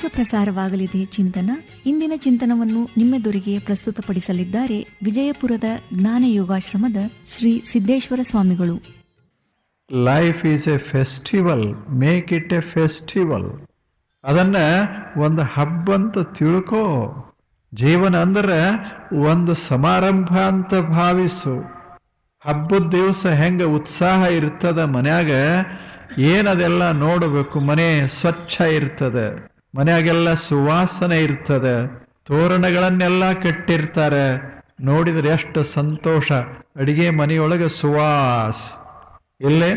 ಈಗ ಪ್ರಸಾರವಾಗಲಿದೆ ಚಿಂತನ ಇಂದಿನ ಚಿಂತನವನ್ನು ನಿಮ್ಮೆದುರಿಗೆ ಪ್ರಸ್ತುತಪಡಿಸಲಿದ್ದಾರೆ ವಿಜಯಪುರದ ಜ್ಞಾನ ಯೋಗಾಶ್ರಮದ ಶ್ರೀ ಸಿದ್ದೇಶ್ವರ ಸ್ವಾಮಿಗಳು life is a festival make it a festival ಅದನ್ನ ಒಂದು ಹಬ್ಬ ಅಂತ ತಿಳ್ಕೋ ಜೀವನ ಅಂದ್ರೆ ಒಂದು ಸಮಾರಂಭ ಅಂತ ಭಾವಿಸು ಹಬ್ಬದ ದಿವಸ ಹೆಂಗ ಉತ್ಸಾಹ ಇರ್ತದ ಮನ್ಯಾಗ ಏನದೆಲ್ಲ ನೋಡಬೇಕು ಮನೆ ಸ್ವಚ್ಛ ಇರ್ತದೆ ಮನ್ಯಾಗೆಲ್ಲ ಸುವಾಸನೆ ಇರ್ತದೆ ತೋರಣಗಳನ್ನೆಲ್ಲ ಕಟ್ಟಿರ್ತಾರೆ ನೋಡಿದ್ರೆ ಎಷ್ಟು ಸಂತೋಷ ಅಡಿಗೆ ಮನೆಯೊಳಗೆ ಸುವಾಸ್ ಇಲ್ಲೇ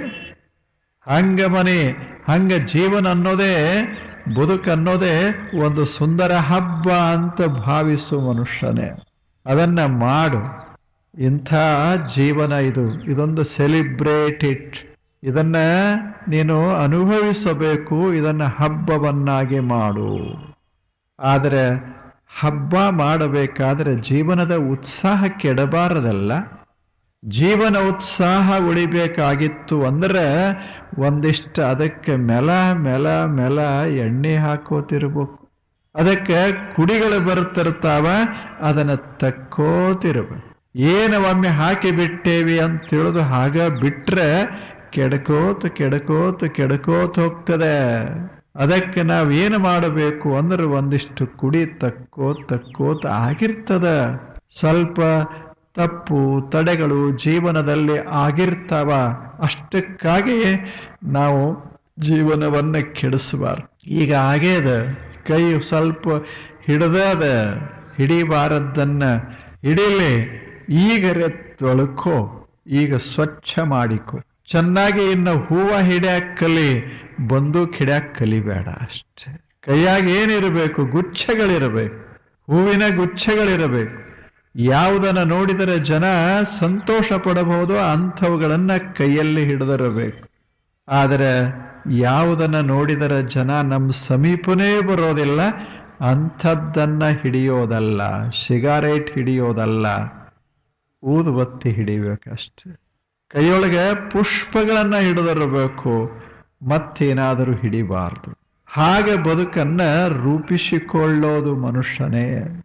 ಹಂಗ ಮನೆ ಹಂಗ ಜೀವನ ಅನ್ನೋದೇ ಬದುಕು ಅನ್ನೋದೇ ಒಂದು ಸುಂದರ ಹಬ್ಬ ಅಂತ ಭಾವಿಸು ಮನುಷ್ಯನೇ ಅದನ್ನ ಮಾಡು ಇಂಥ ಜೀವನ ಇದು ಇದೊಂದು ಸೆಲಿಬ್ರೇಟ್ ಇಟ್ ಇದನ್ನ ನೀನು ಅನುಭವಿಸಬೇಕು ಇದನ್ನ ಹಬ್ಬವನ್ನಾಗಿ ಮಾಡು ಆದರೆ ಹಬ್ಬ ಮಾಡಬೇಕಾದ್ರೆ ಜೀವನದ ಉತ್ಸಾಹ ಕೆಡಬಾರದಲ್ಲ ಜೀವನ ಉತ್ಸಾಹ ಉಳಿಬೇಕಾಗಿತ್ತು ಅಂದ್ರೆ ಒಂದಿಷ್ಟು ಅದಕ್ಕೆ ಮೆಲ ಮೆಲ ಮೆಲ ಎಣ್ಣೆ ಹಾಕೋತಿರ್ಬೇಕು ಅದಕ್ಕೆ ಕುಡಿಗಳು ಬರ್ತಿರ್ತಾವ ಅದನ್ನ ತಕ್ಕೋತಿರ್ಬೇಕು ಏನು ಒಮ್ಮೆ ಹಾಕಿ ಬಿಟ್ಟೇವಿ ಅಂತ ತಿಳಿದು ಹಾಗ ಬಿಟ್ರೆ ಕೆಡಕೋತ ಕೆಡಕೋತ ಕೆಡಕೋತ ಹೋಗ್ತದೆ ಅದಕ್ಕೆ ನಾವು ಏನು ಮಾಡಬೇಕು ಅಂದ್ರೆ ಒಂದಿಷ್ಟು ಕುಡಿ ತಕ್ಕೋತ್ ತಕ್ಕೋತ ಆಗಿರ್ತದ ಸ್ವಲ್ಪ ತಪ್ಪು ತಡೆಗಳು ಜೀವನದಲ್ಲಿ ಆಗಿರ್ತಾವ ಅಷ್ಟಕ್ಕಾಗಿಯೇ ನಾವು ಜೀವನವನ್ನ ಕೆಡಿಸಬಾರ್ದು ಈಗ ಆಗ್ಯದ ಕೈ ಸ್ವಲ್ಪ ಹಿಡ್ದದ ಹಿಡಿಬಾರದನ್ನ ಹಿಡಿಲಿ ಈಗರೆ ತೊಳ್ಕೋ ಈಗ ಸ್ವಚ್ಛ ಮಾಡಿಕೊ ಚೆನ್ನಾಗಿ ಇನ್ನು ಹೂವ ಹಿಡ್ಯಾಕ್ ಕಲಿ ಬಂದೂಕ್ ಹಿಡ್ಯಾಕ್ ಕಲಿಬೇಡ ಅಷ್ಟೆ ಕೈಯಾಗ ಏನಿರಬೇಕು ಗುಚ್ಛಗಳಿರಬೇಕು ಹೂವಿನ ಗುಚ್ಛಗಳಿರಬೇಕು ಯಾವುದನ್ನ ನೋಡಿದರೆ ಜನ ಸಂತೋಷ ಪಡಬಹುದು ಅಂಥವುಗಳನ್ನ ಕೈಯಲ್ಲಿ ಹಿಡಿದಿರಬೇಕು ಆದರೆ ಯಾವುದನ್ನ ನೋಡಿದರೆ ಜನ ನಮ್ಮ ಸಮೀಪನೇ ಬರೋದಿಲ್ಲ ಅಂಥದ್ದನ್ನ ಹಿಡಿಯೋದಲ್ಲ ಸಿಗಾರೇಟ್ ಹಿಡಿಯೋದಲ್ಲ ಊದುಬತ್ತಿ ಹಿಡಿಬೇಕಷ್ಟೆ ಕೈಯೊಳಗೆ ಪುಷ್ಪಗಳನ್ನ ಹಿಡಿದಿರಬೇಕು ಮತ್ತೇನಾದರೂ ಹಿಡಿಬಾರ್ದು ಹಾಗೆ ಬದುಕನ್ನ ರೂಪಿಸಿಕೊಳ್ಳೋದು ಮನುಷ್ಯನೇ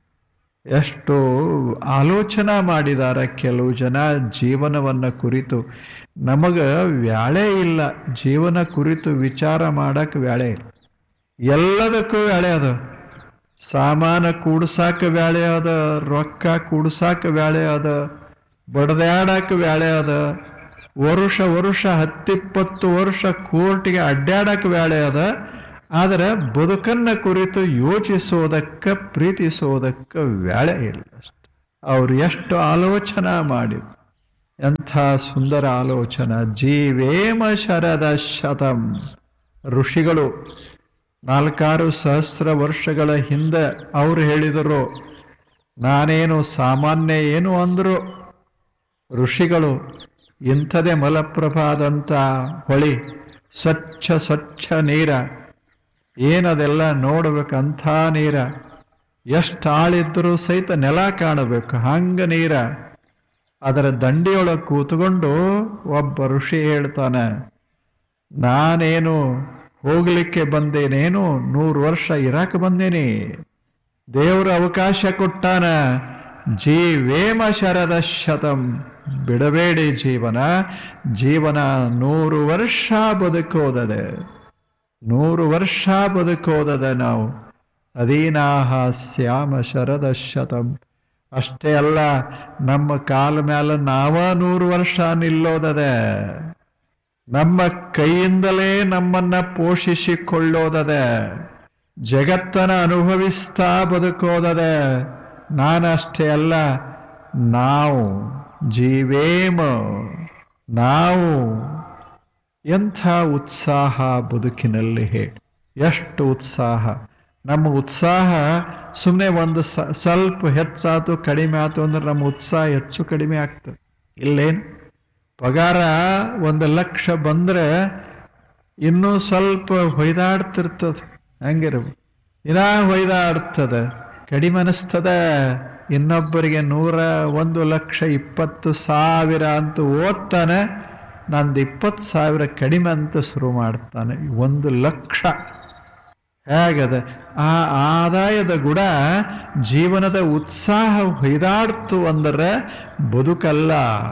ಎಷ್ಟು ಆಲೋಚನಾ ಮಾಡಿದಾರ ಕೆಲವು ಜನ ಜೀವನವನ್ನ ಕುರಿತು ನಮಗ ವ್ಯಾಳೆ ಇಲ್ಲ ಜೀವನ ಕುರಿತು ವಿಚಾರ ಮಾಡಕ್ ವ್ಯಾಳೆ ಇಲ್ಲ ಎಲ್ಲದಕ್ಕೂ ವ್ಯಾಳೆ ಅದ ಸಾಮಾನ ಕೂಡ್ಸಾಕ ವ್ಯಾಳೆ ಅದ ರೊಕ್ಕ ಕೂಡ್ಸಾಕ ವ್ಯಾಳೆ ಅದ ಬಡದಾಡಕ ವ್ಯಾಳೆ ಅದ ವರುಷ ವರುಷ ಹತ್ತಿಪ್ಪತ್ತು ವರ್ಷ ಕೋರ್ಟ್ಗೆ ಅಡ್ಡಾಡಕ ವ್ಯಾಳೆ ಅದ ಆದರೆ ಬದುಕನ್ನ ಕುರಿತು ಯೋಚಿಸೋದಕ್ಕ ಪ್ರೀತಿಸೋದಕ್ಕ ವ್ಯಾಳೆ ಇಲ್ಲ ಅಷ್ಟೆ ಅವ್ರು ಎಷ್ಟು ಆಲೋಚನಾ ಮಾಡಿದ್ರು ಎಂಥ ಸುಂದರ ಆಲೋಚನ ಜೀವೇಮ ಶರದ ಶತಂ ಋಷಿಗಳು ನಾಲ್ಕಾರು ಸಹಸ್ರ ವರ್ಷಗಳ ಹಿಂದೆ ಅವ್ರು ಹೇಳಿದರು ನಾನೇನು ಸಾಮಾನ್ಯ ಏನು ಅಂದರು ಋಷಿಗಳು ಇಂಥದೇ ಮಲಪ್ರಭಾದಂಥ ಹೊಳಿ ಸ್ವಚ್ಛ ಸ್ವಚ್ಛ ನೀರ ಏನದೆಲ್ಲ ನೋಡ್ಬೇಕಂಥ ನೀರ ಎಷ್ಟು ಆಳಿದ್ರೂ ಸಹಿತ ನೆಲ ಕಾಣಬೇಕು ಹಂಗ ನೀರ ಅದರ ದಂಡಿಯೊಳಗೆ ಕೂತ್ಕೊಂಡು ಒಬ್ಬ ಋಷಿ ಹೇಳ್ತಾನೆ ನಾನೇನು ಹೋಗ್ಲಿಕ್ಕೆ ಬಂದೇನೇನು ನೂರು ವರ್ಷ ಇರಾಕ ಬಂದೇನಿ ದೇವರು ಅವಕಾಶ ಕೊಟ್ಟಾನ ಜೀವೇಮ ಶರದ ಶತಂ ಬಿಡಬೇಡಿ ಜೀವನ ಜೀವನ ನೂರು ವರ್ಷ ಬದುಕೋದದೆ ನೂರು ವರ್ಷ ಬದುಕೋದದ ನಾವು ಅಧೀನಾಹ ಸ್ಯಾಮ ಶರದ ಶತಂ ಅಷ್ಟೇ ಅಲ್ಲ ನಮ್ಮ ಕಾಲ ಮ್ಯಾಲ ನಾವ ನೂರು ವರ್ಷ ನಿಲ್ಲೋದದೆ ನಮ್ಮ ಕೈಯಿಂದಲೇ ನಮ್ಮನ್ನ ಪೋಷಿಸಿಕೊಳ್ಳೋದದೆ ಜಗತ್ತನ ಅನುಭವಿಸ್ತಾ ಬದುಕೋದದೆ ನಾನಷ್ಟೇ ಅಲ್ಲ ನಾವು ಜೀವೇಮ ನಾವು ಎಂಥ ಉತ್ಸಾಹ ಬದುಕಿನಲ್ಲಿ ಹೇಳಿ ಎಷ್ಟು ಉತ್ಸಾಹ ನಮ್ಮ ಉತ್ಸಾಹ ಸುಮ್ಮನೆ ಒಂದು ಸ- ಸ್ವಲ್ಪ ಹೆಚ್ಚಾತು ಕಡಿಮೆ ಆತು ಅಂದ್ರೆ ನಮ್ಮ ಉತ್ಸಾಹ ಹೆಚ್ಚು ಕಡಿಮೆ ಆಗ್ತದೆ ಇಲ್ಲೇನು ಪಗಾರ ಒಂದು ಲಕ್ಷ ಬಂದ್ರೆ ಇನ್ನೂ ಸ್ವಲ್ಪ ಹೊಯ್ದಾಡ್ತಿರ್ತದೆ ಹಂಗಿರ್ಬೇಕು ಇನ್ನ ಹೊಯ್ದಾಡ್ತದೆ ಕಡಿಮೆ ಅನಿಸ್ತದ ಇನ್ನೊಬ್ಬರಿಗೆ ನೂರ ಒಂದು ಲಕ್ಷ ಇಪ್ಪತ್ತು ಸಾವಿರ ಅಂತ ಓದ್ತಾನೆ ನಂದು ಇಪ್ಪತ್ತು ಸಾವಿರ ಕಡಿಮೆ ಅಂತ ಶುರು ಮಾಡ್ತಾನೆ ಒಂದು ಲಕ್ಷ ಹೇಗದ ಆ ಆದಾಯದ ಗುಡ ಜೀವನದ ಉತ್ಸಾಹ ಹೊಯ್ದಾಡ್ತು ಅಂದ್ರೆ ಬದುಕಲ್ಲ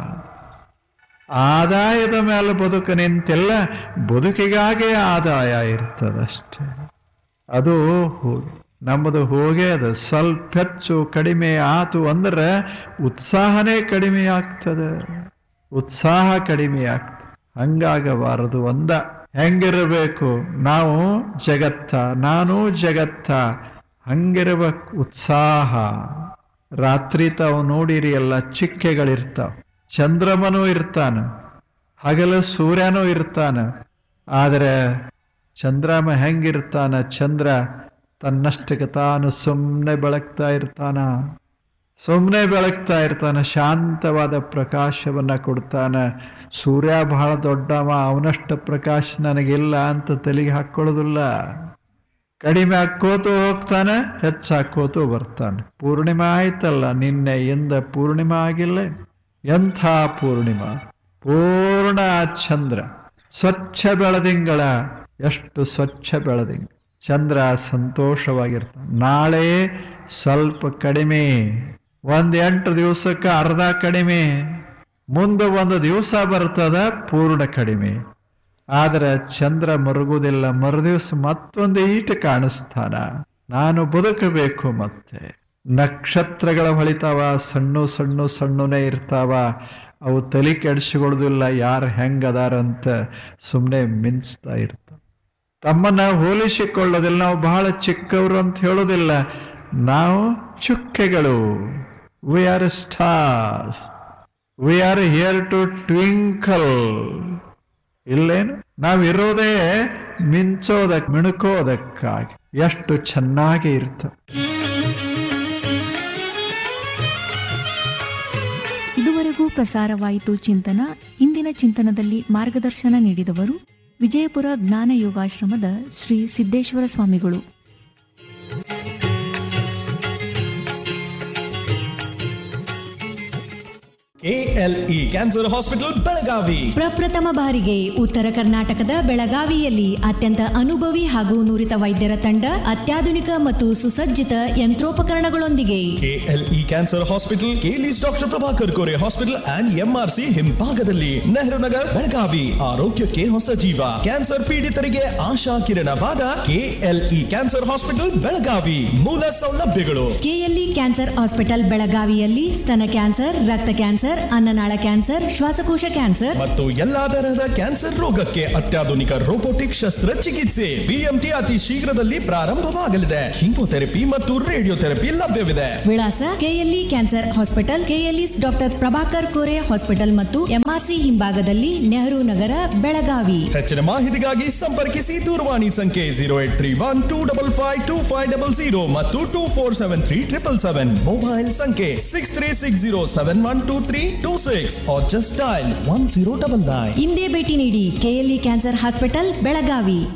ಆದಾಯದ ಮೇಲೆ ಬದುಕು ನಿಂತಿಲ್ಲ ಬದುಕಿಗಾಗೆ ಆದಾಯ ಇರ್ತದಷ್ಟೇ ಅದು ಹೋ- ನಮ್ಮದು ಹೋಗೇ ಅದು ಸ್ವಲ್ಪ ಹೆಚ್ಚು ಕಡಿಮೆ ಆತು ಅಂದ್ರೆ ಉತ್ಸಾಹನೇ ಕಡಿಮೆ ಆಗ್ತದೆ ಉತ್ಸಾಹ ಕಡಿಮೆ ಆಗ್ತದೆ ಹಂಗಾಗಬಾರದು ಒಂದ ಹೆಂಗಿರಬೇಕು ನಾವು ಜಗತ್ತ ನಾನು ಜಗತ್ತ ಹಂಗಿರ್ಬೇಕು ಉತ್ಸಾಹ ರಾತ್ರಿ ತಾವು ನೋಡಿರಿ ಎಲ್ಲ ಚಿಕ್ಕೆಗಳಿರ್ತಾವ ಚಂದ್ರಮನೂ ಇರ್ತಾನ ಹಗಲು ಸೂರ್ಯನೂ ಇರ್ತಾನ ಆದರೆ ಚಂದ್ರಮ ಹೆಂಗಿರ್ತಾನ ಚಂದ್ರ ತನ್ನಷ್ಟಕ್ಕೆ ತಾನು ಸುಮ್ಮನೆ ಬೆಳಗ್ತಾ ಇರ್ತಾನ ಸುಮ್ಮನೆ ಬೆಳಗ್ತಾ ಇರ್ತಾನ ಶಾಂತವಾದ ಪ್ರಕಾಶವನ್ನ ಕೊಡ್ತಾನ ಸೂರ್ಯ ಬಹಳ ದೊಡ್ಡವ ಅವನಷ್ಟು ಪ್ರಕಾಶ ನನಗಿಲ್ಲ ಅಂತ ತಲೆಗೆ ಹಾಕೊಳ್ಳೋದಿಲ್ಲ ಕಡಿಮೆ ಹಾಕೋತು ಹೋಗ್ತಾನೆ ಹೆಚ್ಚಾಕೋತು ಬರ್ತಾನೆ ಪೂರ್ಣಿಮಾ ಆಯ್ತಲ್ಲ ನಿನ್ನೆ ಎಂದ ಪೂರ್ಣಿಮಾ ಆಗಿಲ್ಲ ಎಂಥ ಪೂರ್ಣಿಮಾ ಪೂರ್ಣ ಚಂದ್ರ ಸ್ವಚ್ಛ ಬೆಳದಿಂಗಳ ಎಷ್ಟು ಸ್ವಚ್ಛ ಬೆಳದಿಂಗ ಚಂದ್ರ ಸಂತೋಷವಾಗಿರ್ತಾನೆ ನಾಳೆ ಸ್ವಲ್ಪ ಕಡಿಮೆ ಒಂದ್ ಎಂಟು ದಿವಸಕ್ಕೆ ಅರ್ಧ ಕಡಿಮೆ ಮುಂದೆ ಒಂದು ದಿವಸ ಬರ್ತದ ಪೂರ್ಣ ಕಡಿಮೆ ಆದ್ರೆ ಚಂದ್ರ ಮರುಗುವುದಿಲ್ಲ ಮರುದಿವಸ ಮತ್ತೊಂದು ಈಟ ಕಾಣಿಸ್ತಾನ ನಾನು ಬದುಕಬೇಕು ಮತ್ತೆ ನಕ್ಷತ್ರಗಳ ಹೊಳಿತಾವ ಸಣ್ಣ ಸಣ್ಣ ಸಣ್ಣನೇ ಇರ್ತಾವ ಅವು ತಲೆ ಕೆಡಿಸಿಕೊಳ್ಳೋದಿಲ್ಲ ಯಾರು ಹೆಂಗದಾರಂತ ಸುಮ್ಮನೆ ಮಿಂಚ್ತಾ ಇರ್ತಾವ ತಮ್ಮನ್ನ ಹೋಲಿಸಿಕೊಳ್ಳೋದಿಲ್ಲ ನಾವು ಬಹಳ ಚಿಕ್ಕವರು ಅಂತ ಹೇಳೋದಿಲ್ಲ ನಾವು ಚುಕ್ಕೆಗಳು we are stars we are here to twinkle ಇಲ್ಲೇನು ನಾವಿರೋದೇ ಮಿಂಚೋದಕ್ ಮಿಣುಕೋದಕ್ಕಾಗಿ ಎಷ್ಟು ಚೆನ್ನಾಗಿ ಇರ್ತವೆ ಇದುವರೆಗೂ ಪ್ರಸಾರವಾಯಿತು ಚಿಂತನ ಇಂದಿನ ಚಿಂತನದಲ್ಲಿ ಮಾರ್ಗದರ್ಶನ ನೀಡಿದವರು ವಿಜಯಪುರ ಜ್ಞಾನ ಯೋಗಾಶ್ರಮದ ಶ್ರೀ ಸಿದ್ದೇಶ್ವರ ಸ್ವಾಮಿಗಳು ಎಎಲ್ಇ ಕ್ಯಾನ್ಸರ್ ಹಾಸ್ಪಿಟಲ್ ಬೆಳಗಾವಿ ಪ್ರಪ್ರಥಮ ಬಾರಿಗೆ ಉತ್ತರ ಕರ್ನಾಟಕದ ಬೆಳಗಾವಿಯಲ್ಲಿ ಅತ್ಯಂತ ಅನುಭವಿ ಹಾಗೂ ನುರಿತ ವೈದ್ಯರ ತಂಡ ಅತ್ಯಾಧುನಿಕ ಮತ್ತು ಸುಸಜ್ಜಿತ ಯಂತ್ರೋಪಕರಣಗಳೊಂದಿಗೆ KLE cancer hospital KLE's doctor Prabhakar Kore hospital and MRC ಹಿಂಭಾಗದಲ್ಲಿ ನೆಹರು ನಗರ್ ಬೆಳಗಾವಿ ಆರೋಗ್ಯಕ್ಕೆ ಹೊಸ ಜೀವ ಕ್ಯಾನ್ಸರ್ ಪೀಡಿತರಿಗೆ ಆಶಾ ಕಿರಣವಾದ ಕೆಎಲ್ಇ ಕ್ಯಾನ್ಸರ್ ಹಾಸ್ಪಿಟಲ್ ಬೆಳಗಾವಿ ಮೂಲ ಸೌಲಭ್ಯಗಳು ಕೆಎಲ್ಇ ಕ್ಯಾನ್ಸರ್ ಹಾಸ್ಪಿಟಲ್ ಬೆಳಗಾವಿಯಲ್ಲಿ ಸ್ತನ ಕ್ಯಾನ್ಸರ್ ರಕ್ತ ಕ್ಯಾನ್ಸರ್ ಅನ್ನನಾಳ ಕ್ಯಾನ್ಸರ್ ಶ್ವಾಸಕೋಶ ಕ್ಯಾನ್ಸರ್ ಮತ್ತು ಎಲ್ಲಾ ತರಹದ ಕ್ಯಾನ್ಸರ್ ರೋಗಕ್ಕೆ ಅತ್ಯಾಧುನಿಕ ರೋಬೋಟಿಕ್ ಶಸ್ತ್ರಚಿಕಿತ್ಸೆ ಬಿಎಂಟಿ ಅತಿ ಶೀಘ್ರದಲ್ಲಿ ಪ್ರಾರಂಭವಾಗಲಿದೆ ಕೀಮೋಥೆರಪಿ ಮತ್ತು ರೇಡಿಯೋಥೆರಪಿ ಲಭ್ಯವಿದೆ ವಿಳಾಸ KLE cancer hospital KLE's doctor Prabhakar Kore hospital ಮತ್ತು ಎಂಆರ್ಸಿ ಹಿಂಭಾಗದಲ್ಲಿ ನೆಹರು ನಗರ ಬೆಳಗಾವಿ ಹೆಚ್ಚಿನ ಮಾಹಿತಿಗಾಗಿ ಸಂಪರ್ಕಿಸಿ ದೂರವಾಣಿ ಸಂಖ್ಯೆ zero eight three one two double five two five double zero ಮತ್ತು two four seven three triple seven mobile ಸಂಖ್ಯೆ six three six zero seven one two three two six just dial one zero double nine ಇಂದೇ ಭೇಟಿ ನೀಡಿ KLE cancer hospital Belagavi